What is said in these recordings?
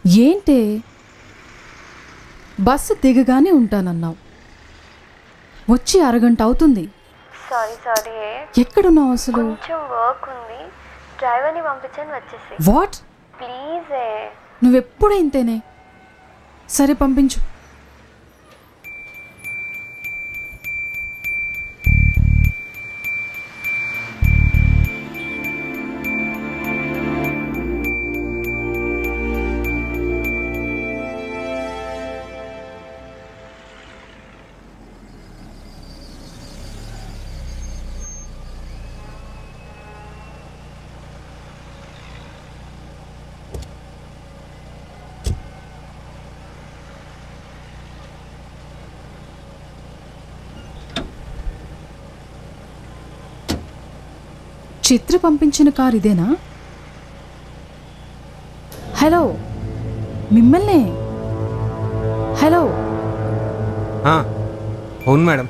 ఏంటే బస్సు దిగగానే ఉంటానన్నావు వచ్చి అరగంట అవుతుంది సారీ సారీ ఎక్కడున్నావు అసలు కొంచెం వర్క్ ఉంది డ్రైవర్ని పంపించని వచ్చేసి వాట్ ప్లీజ్ ఏ నువ్వెప్పుడు ఇంతేనే సరే పంపించు చిత్ర పంపించిన కార్ ఇదేనా హలో మిమ్మల్నే హలో ఆ, అవును మేడం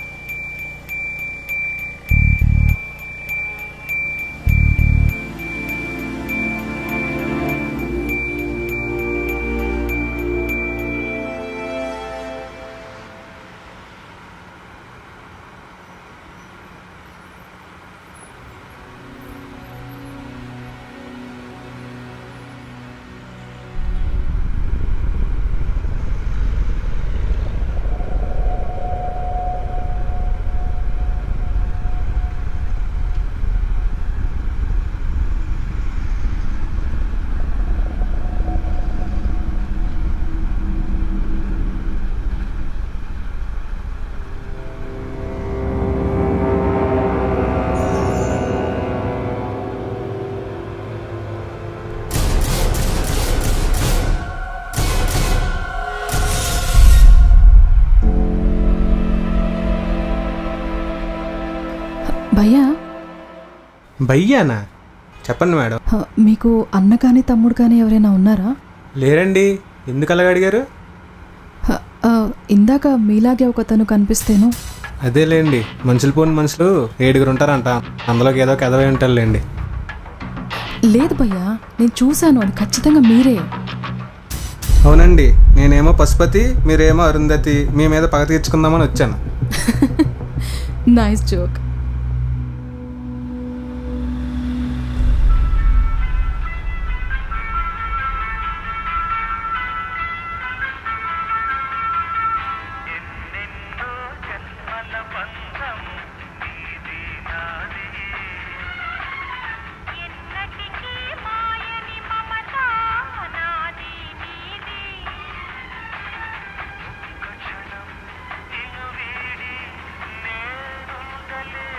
భయ్యా భయ్యానా చెప్పండి మేడం హ, మీకు అన్న కానీ తమ్ముడు కానీ ఎవరైనా ఉన్నారా లేరండి ఎందుకు అలాగ అడిగారు హ, ఆ, ఇందాక మీలాగే ఒకతను కనిపిస్తేను అదేలేండి మనుషులు పోని మనుషులు ఏడుగురు ఉంటారంట అందులోకి ఏదో ఒక ఎదవై ఉంటారులేండి లేదు భయ్యా నేను చూశాను అది ఖచ్చితంగా మీరే అవునండి నేనేమో పశుపతి మీరేమో అరుంధతి మీ మీద పగ తీర్చుకుందామని వచ్చాను నైస్ జోక్ ఎన్నటికీ మాయని మమత నాది నీది ఒక్క క్షణం నిన్ను వీడి నేనుండలే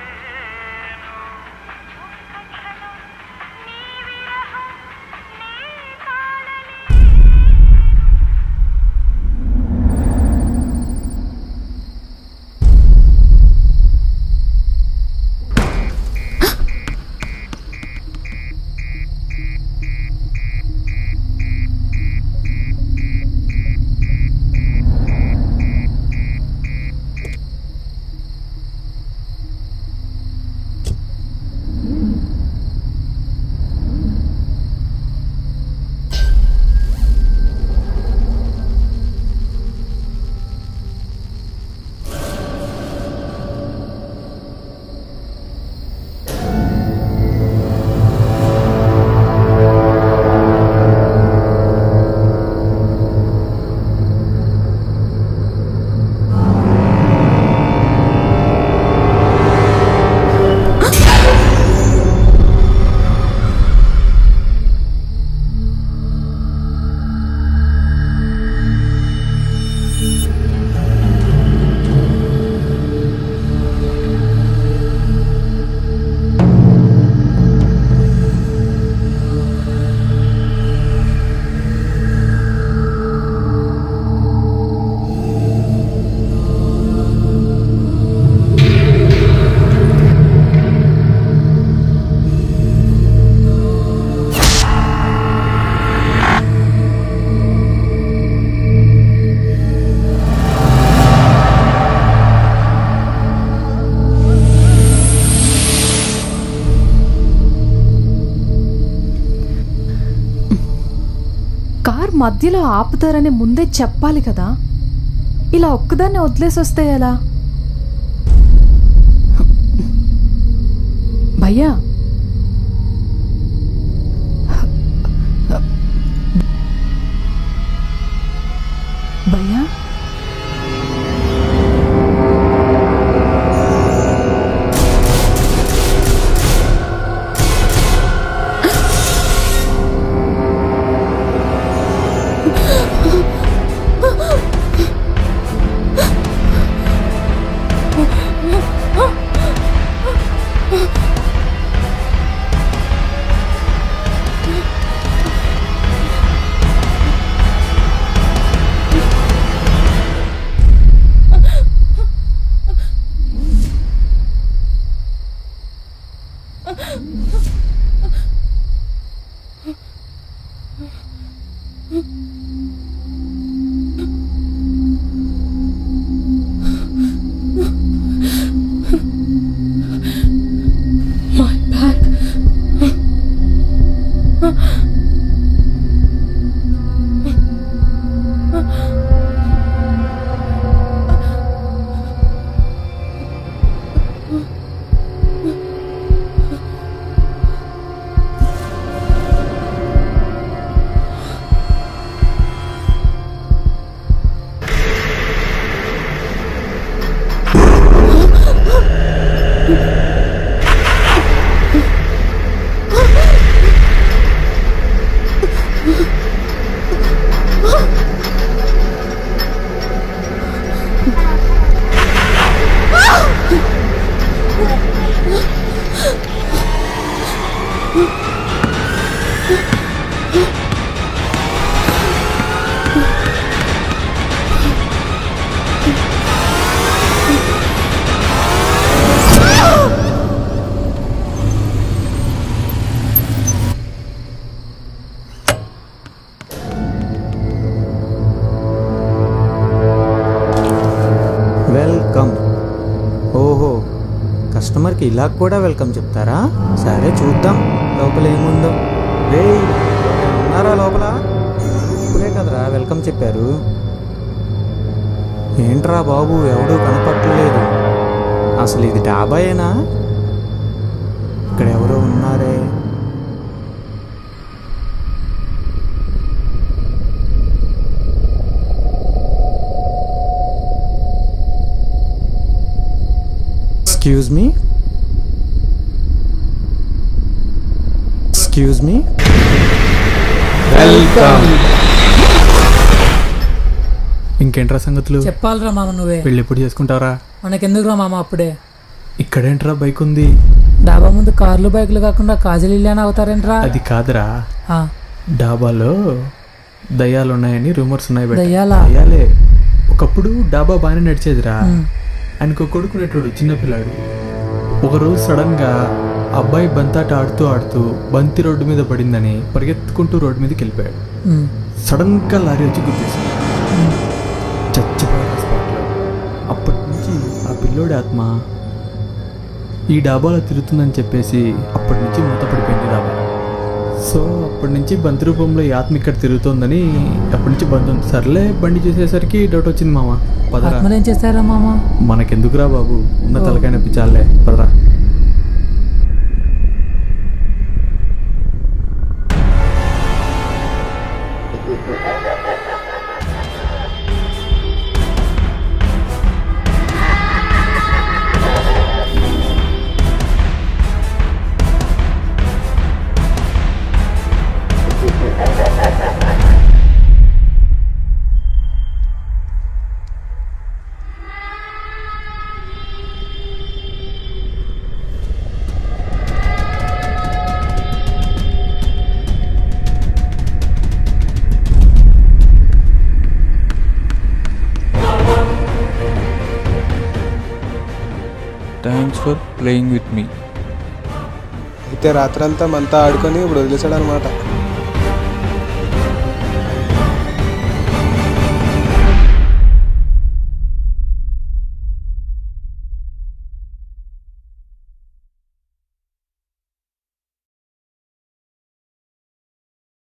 కార్ మధ్యలో ఆపుతారని ముందే చెప్పాలి కదా ఇలా ఒక్కదాన్ని వదిలేసి వస్తే ఎలా భయ్యా భయ్యా My back. వెల్కమ్ ఓహో కస్టమర్కి ఇలా కూడా వెల్కమ్ చెప్తారా సరే చూద్దాం లోపల ఏముందో రే ఉన్నారా లోపల ఇప్పుడే కదరా వెల్కమ్ చెప్పారు ఏంట్రా బాబు ఎవడూ కనపట్టలేదు అసలు ఇది డాబాయేనా ఇక్కడ ఎవరో ఉన్నారే excuse me excuse me welcome ఇంకేంట్రా సంగతులు చెప్పాలిరా మామ నువ్వే పెళ్ళి ఎప్పుడు చేసుకుంటావరా మనకెందుకురా మామ అప్పుడే ఇక్కడేంట్రా బైక్ ఉంది డాబా ముందు కార్లు బైకులు కాకుండా కాజల్ ఇల్లు అని అవుతారేంట్రా అది కాదురా ఆ, డాబాలో దయ్యాలు ఉన్నాయని రూమర్స్ ఉన్నాయి బయట. దయ్యాలా? దయ్యాలే ఒకప్పుడు డాబా బాగానే నడిచేదిరా ఉమ్. ఆయనకు కొడుకునేటోడు చిన్నపిల్లాడు ఒకరోజు సడన్ గా అబ్బాయి బంతాట ఆడుతూ ఆడుతూ బంతి రోడ్డు మీద పడిందని పరిగెత్తుకుంటూ రోడ్డు మీదకి వెళ్ళిపోయాడు ఉమ్, సడన్ గా లారీ వచ్చి గుద్దేసింది చచ్చిపోయాడు స్పాట్లో అప్పటి నుంచి ఆ పిల్లోడి ఆత్మ ఈ డాబాలో తిరుగుతుందని చెప్పేసి అప్పటి నుంచి మూతపడిపోయింది డాబా సో అప్పటి నుంచి బంతి రూపంలో ఈ ఆత్మ ఇక్కడ తిరుగుతోందని అప్పటి నుంచి బంద్ ఉంది సర్లే బండి చూసేసరికి డౌట్ వచ్చింది మామ పదరా ఆత్మలు ఏం చేస్తారా మామ మనకెందుకురా బాబు ఉన్న తలకాయ నప్పించాలే పదరా thanks for playing with me అయితే రాత్రంతా మనతో ఆడుకొని ఇప్పుడు వదిలేశాడు అనమాట